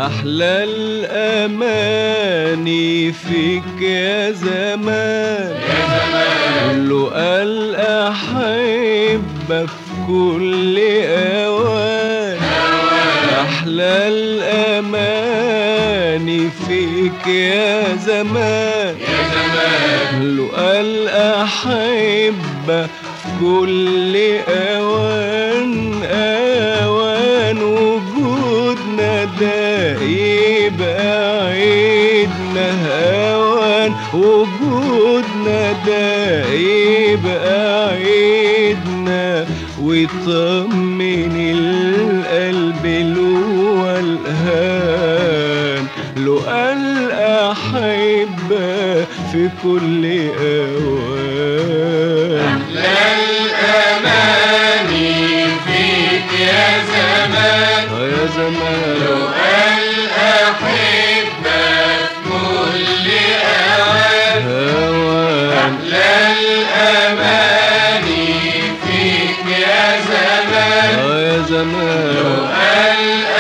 أحلى الأماني فيك يا زمان يا زمان له قال أحبك في كل أوان أحلى الأماني فيك يا زمان يا زمان له قال أحبك في كل أوان أوان وجودنا ده يبقى عيدنا أوان وجودنا ده يبقى عيدنا ويطمن القلب له والهان له قال أحبه في كل أوان أحلى الأماني فيك يا زمان آه يا زمان لو قال أحبك كل أوان هوان أحلى الأماني فيك يا زمان آه يا لو زمان قال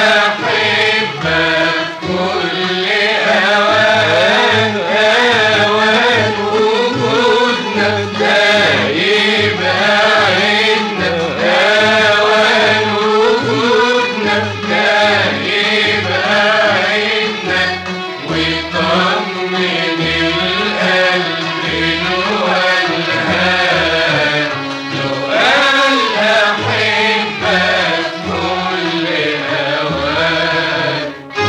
أحبك كل أوان أوان وجودنا ده يبقى عيدنا أوان وجودنا ده يبقى عيدنا ويطمن القلب الولهان لو قال أحبك كل أوان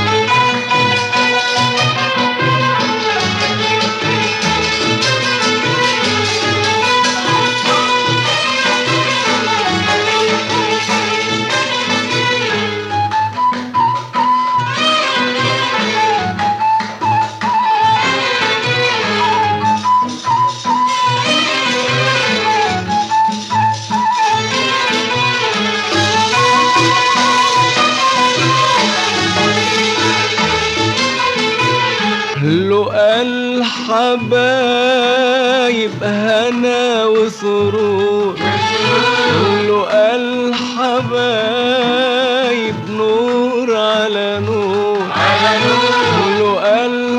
له قال حبايب هنا وسرور له قال حبايب نور على نور على نور له قال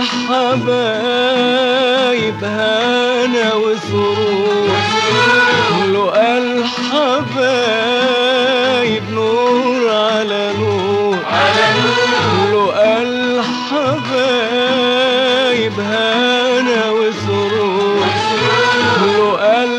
حبايب هنا وسرور له قال حبايب نور على نور على نور له قال حبايب هنا وسرور له قال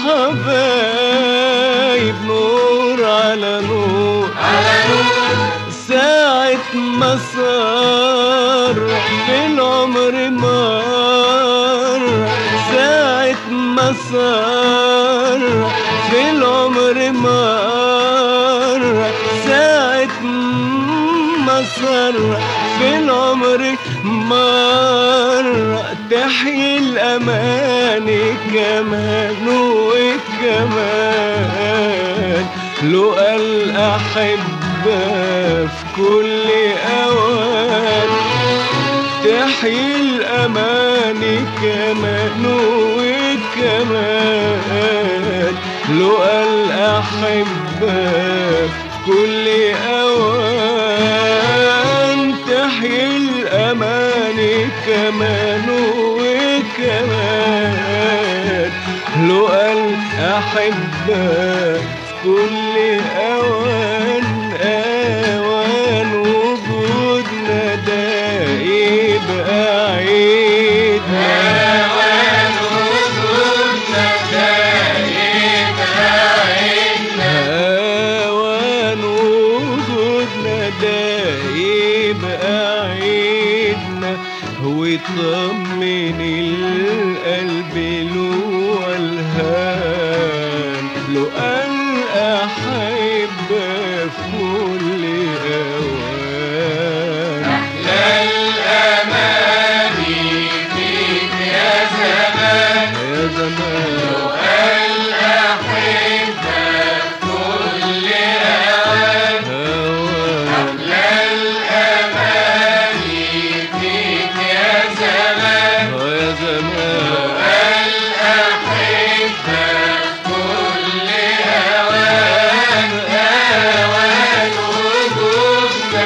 حبايب نور على نور على نور ساعة ما صار في العمر مر ساعة ما صار في العمر مر ساعة ما صار في العمر مر تحيي الأماني كمان وكمان لو قال أحبه في كل أوان تحيي الأماني كمان وكمان لو قال أحبه في كل أوان تحيي الأماني كمان وكمان لو قال أحبه في كل أوان أوان وجودنا ده يبقى عيدنا أوان وجودنا ده يبقى عيدنا أوان وجودنا ده يبقى عيدنا ويطمن القلب له والهان له قال أحب في كل أوان أحلى الأماني فيك يا زمان يا زمان قال أحبك كل أوان هوان أحلى الأماني فيك يا زمان يا زمان قال أحبك كل أوان أوان وجودنا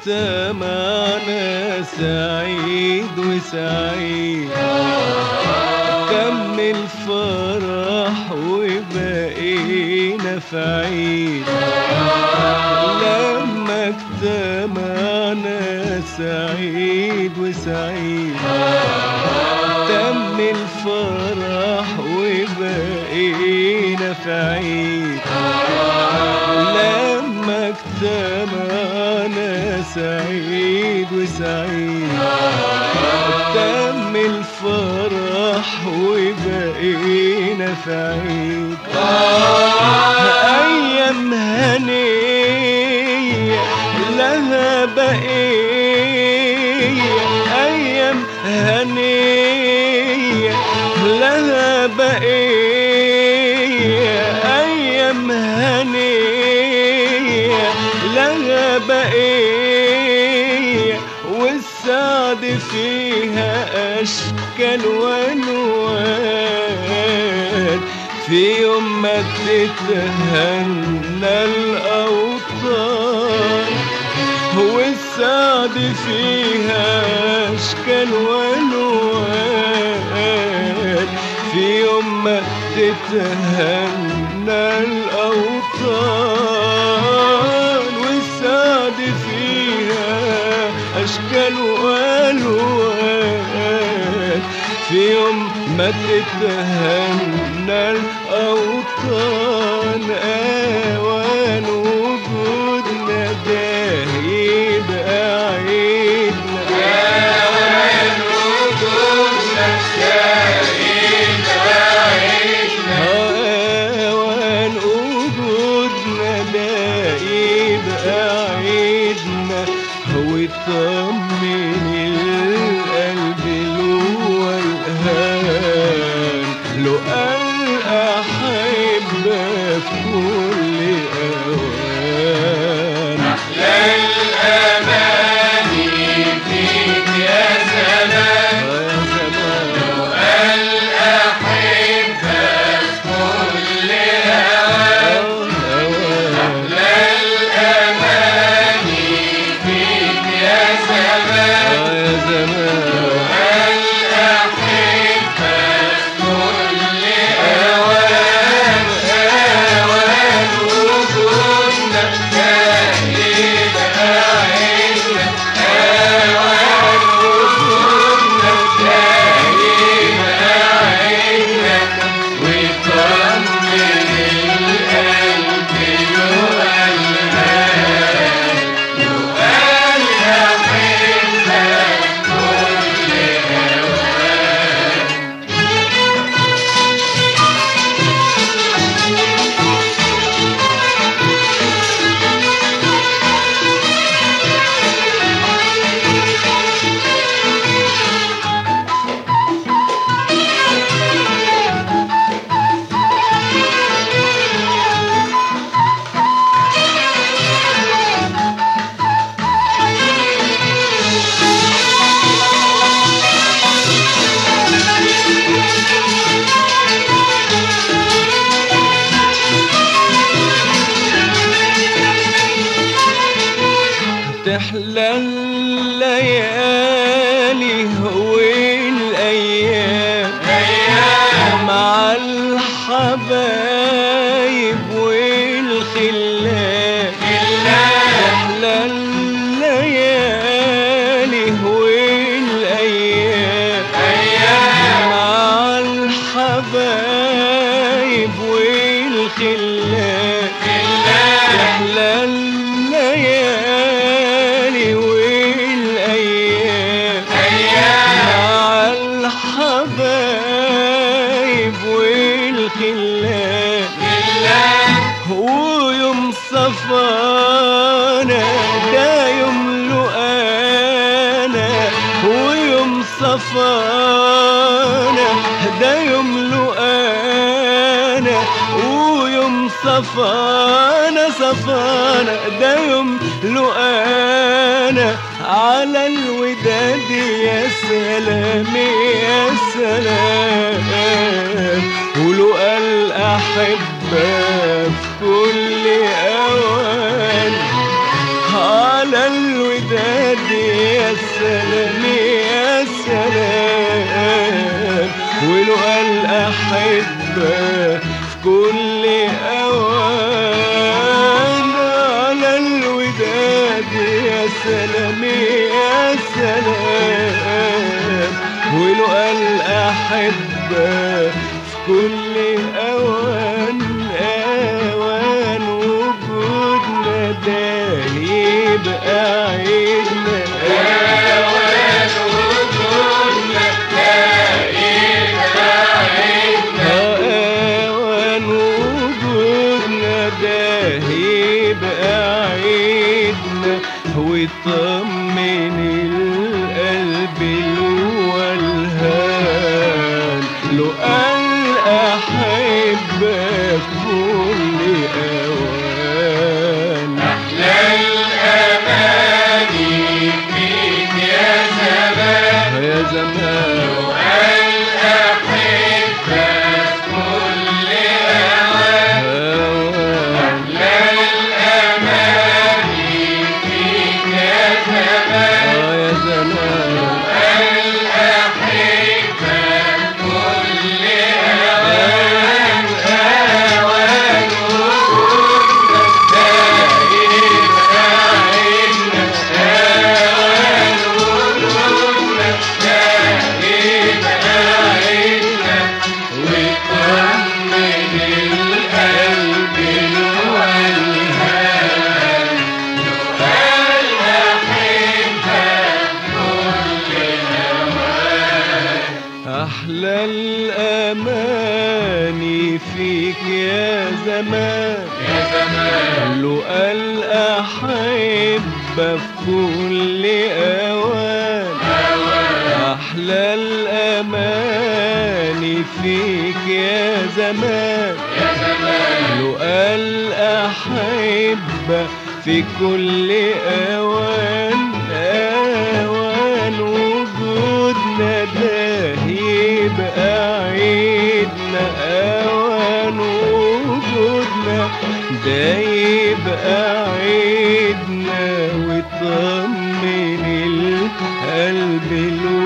اجتمعنا سعيد وسعيد تم الفرح وبقينا في عيد لما اجتمعنا سعيد وسعيد تم الفرح وبقينا في عيد لما اجتمعنا سعيد وسعيد تم الفرح وبقينا في عيد أيام هنية لها بقية أيام هنية لها بقية أيام هنية لها بقية والسعد فيها أشكال وألوان في يوم ما تتهنى الأوطان والسعد فيها أشكال وألوان في يوم ما تتهنى الأوطان والسعد فيها أشكال وألوان في يوم ما تتهنى الأوطان أوان وجودنا ده يبقى عيدنا أوان وجودنا ده يبقى عيدنا هو يطمن القلب له والهان له قال أحب في كل أوان الأماني فيك يا زمان يا زمان الأحبة كل أوان أوان الأماني فيك يا زمان يا زمان الأحبة كل أوان أوان وجودنا دايب عيشنا أوان وجودنا دايب عيشنا ويطمن القلب له الهان له الأحبة كل أوان تحلى الليالي والايام أيام مع الحبايب والخلان تحلى الليالي والايام أيام مع الحبايب والخلان تحلى الليالي والايام مع الحبايب والخلان ويوم صفانا ده يوم لقانا ويوم صفانا ده يوم لقانا ويوم صفانا صفانا ده يوم لقانا على الوداد يا سلام يا سلام ولقى الأحبة في كل أوان على الوداد سلام يا سلام ولو الأحبة في كل أوان على الوداد يا سلام يا سلام ولو الأحبة في كل أوان أوان وجودنا ده يبقى عيدنا أوان وجودنا دايما عيدنا أوان وجودنا ده يبقى عيدنا ويطمن القلب الولهان لو الأحبة في كل أوان أحلى الأماني فيك يا زمان يا زمان الأحبة كل أوان أوان أحلى الأماني فيك يا زمان آه يا زمان الأحبة كل أوان أوان وجودنا دايما عيدنا أوان وجودنا دايما عيدنا ويطمن القلب الولهان أحلى الأماني فيك يا زمان يا زمان لو الأحبة في كل أوان أحلى الأماني فيك يا زمان يا زمان لو الأحبة في كل أوان أوان وجودنا ده يبقى عيدنا أوان وجودنا ده يبقى عيدنا ويطمن القلب الو